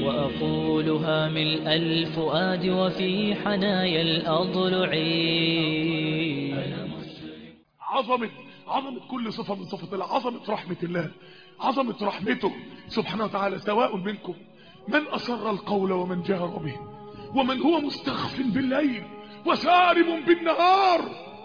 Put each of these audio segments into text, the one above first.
وأقولها ملء الفؤاد وفي حنايا الأضلع عظمة عظمة كل صفة من صفات الله عظمة رحمة الله عظمة رحمته سبحانه وتعالى سواء منكم من أسر القول ومن جهر به ومن هو مستخف بالليل وسارب بالنهار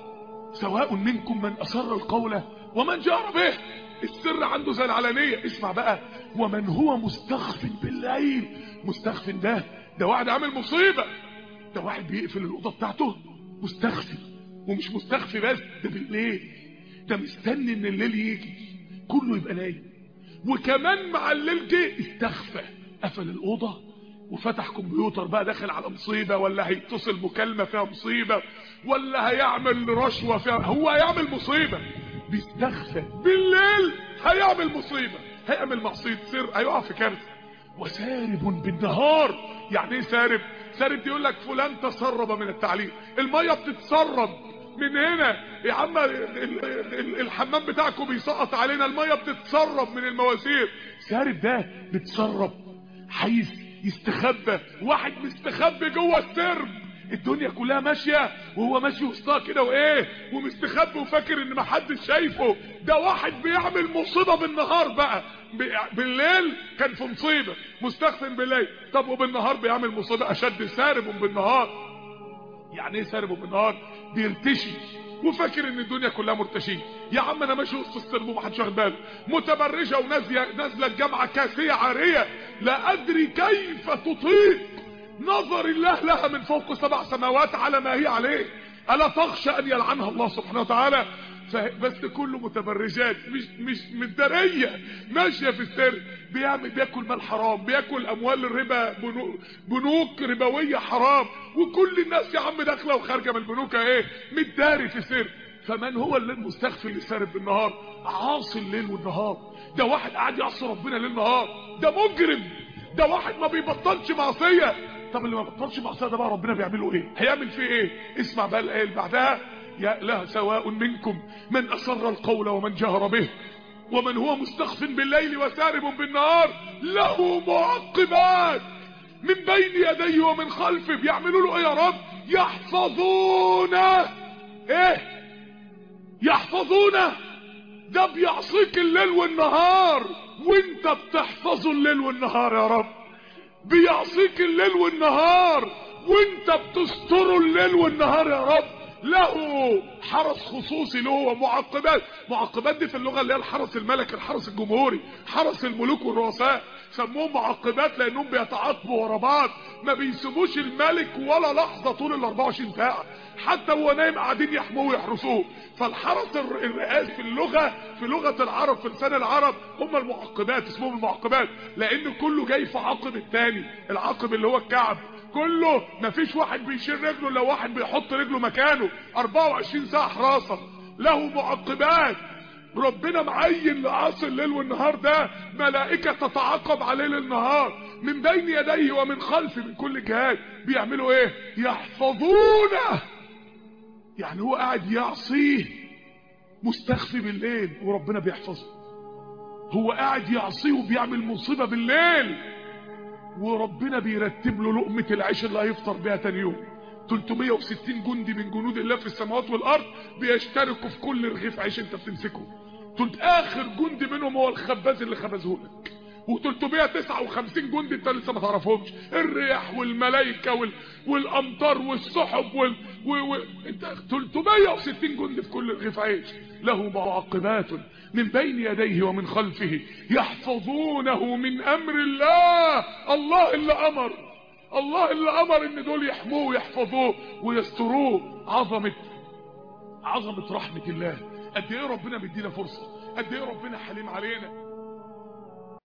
سواء منكم من أسر القول ومن جهر به السر عنده زي العلانية اسمع بقى ومن هو مستخف بالليل مستخف ده ده واحد عامل مصيبة ده واحد بيقفل الأوضة بتاعته مستخفي ومش مستخفي بس ده بالليل ده مستني ان الليل يجي كله يبقى نايم وكمان مع الليل جه استخفى قفل الأوضة وفتح كمبيوتر بقى داخل على مصيبة ولا هيتصل مكالمة فيها مصيبة ولا هيعمل رشوة فيها هو هيعمل مصيبة بيستخفى بالليل هيعمل مصيبة هيعمل معصية سر هيقع في كارثة وسارب بالنهار يعني ايه سارب سارب يقول لك فلان تسرب من التعليم المية بتتسرب من هنا يا عم الحمام بتاعكم بيسقط علينا المية بتتسرب من المواسير سارب ده بتسرب حيث يستخبى واحد مستخبي جوه السرب الدنيا كلها ماشية وهو ماشي وسطها كده وايه ومستخبي وفاكر ان محدش شايفه ده واحد بيعمل مصيبة بالنهار بقى بالليل كان في مصيبة مستخدم بالليل طب وبالنهار بيعمل مصيبة اشد سارب بالنهار يعني ايه سارب بالنهار بيرتشي وفاكر ان الدنيا كلها مرتشيه يا عم انا ماشي وسط السرب ومحدش واخد باله متبرجه ونازله نازله الجامعه كاسيه عاريه لا ادري كيف تطيق نظر الله لها من فوق سبع سماوات على ما هي عليه الا تخشى ان يلعنها الله سبحانه وتعالى بس كله متبرجات مش مش متداريه ماشيه في السر بيعمل بياكل مال حرام بياكل اموال الربا بنوك, بنوك ربويه حرام وكل الناس يا عم داخله وخارجه من البنوك ايه متداري في سر فمن هو اللي المستخفي اللي سارب بالنهار عاصي الليل والنهار ده واحد قاعد يعصي ربنا ليل نهار ده مجرم ده واحد ما بيبطلش معصيه طب اللي ما بطلش معصيه ده بقى ربنا بيعمله ايه هيعمل فيه ايه اسمع بقى الايه اللي بعدها يا لا سواء منكم من أسر القول ومن جهر به ومن هو مستخف بالليل وسارب بالنهار له معقبات من بين يديه ومن خلفه بيعملوا له ايه يا رب يحفظونه ايه يحفظونه ده بيعصيك الليل والنهار وانت بتحفظه الليل والنهار يا رب بيعصيك الليل والنهار وانت بتستره الليل والنهار يا رب له حرس خصوصي له ومعقبات معقبات دي في اللغة اللي هي الحرس الملكي الحرس الجمهوري حرس الملوك والرؤساء سموهم معقبات لانهم بيتعاقبوا ورا بعض ما بيسيبوش الملك ولا لحظة طول ال 24 ساعة حتى هو نايم قاعدين يحموه ويحرسوه فالحرس الرئاسي في اللغة في لغة العرب في لسان العرب هم المعقبات اسمهم المعقبات لان كله جاي في عقب التاني العقب اللي هو الكعب كله مفيش واحد بيشيل رجله لو واحد بيحط رجله مكانه 24 ساعة حراسة له معقبات ربنا معين لعاصي الليل والنهار ده ملائكة تتعاقب عليه للنهار من بين يديه ومن خلفه من كل جهات بيعملوا ايه يحفظونه يعني هو قاعد يعصيه مستخفي بالليل وربنا بيحفظه هو قاعد يعصيه وبيعمل مصيبة بالليل وربنا بيرتب له لقمة العيش اللي هيفطر بيها تاني يوم 360 جندي من جنود الله في السماوات والارض بيشتركوا في كل رغيف عيش انت بتمسكه قلت اخر جندي منهم هو الخباز اللي خبزه لك و359 جندي انت لسه ما تعرفهمش الرياح والملائكه وال... والامطار والسحب وال و... و... انت 360 جندي في كل رغيف عيش له معقبات من بين يديه ومن خلفه يحفظونه من امر الله الله اللي امر الله اللي امر ان دول يحموه ويحفظوه ويستروه عظمه عظمه رحمه الله قد ايه ربنا بيدينا فرصه قد ايه ربنا حليم علينا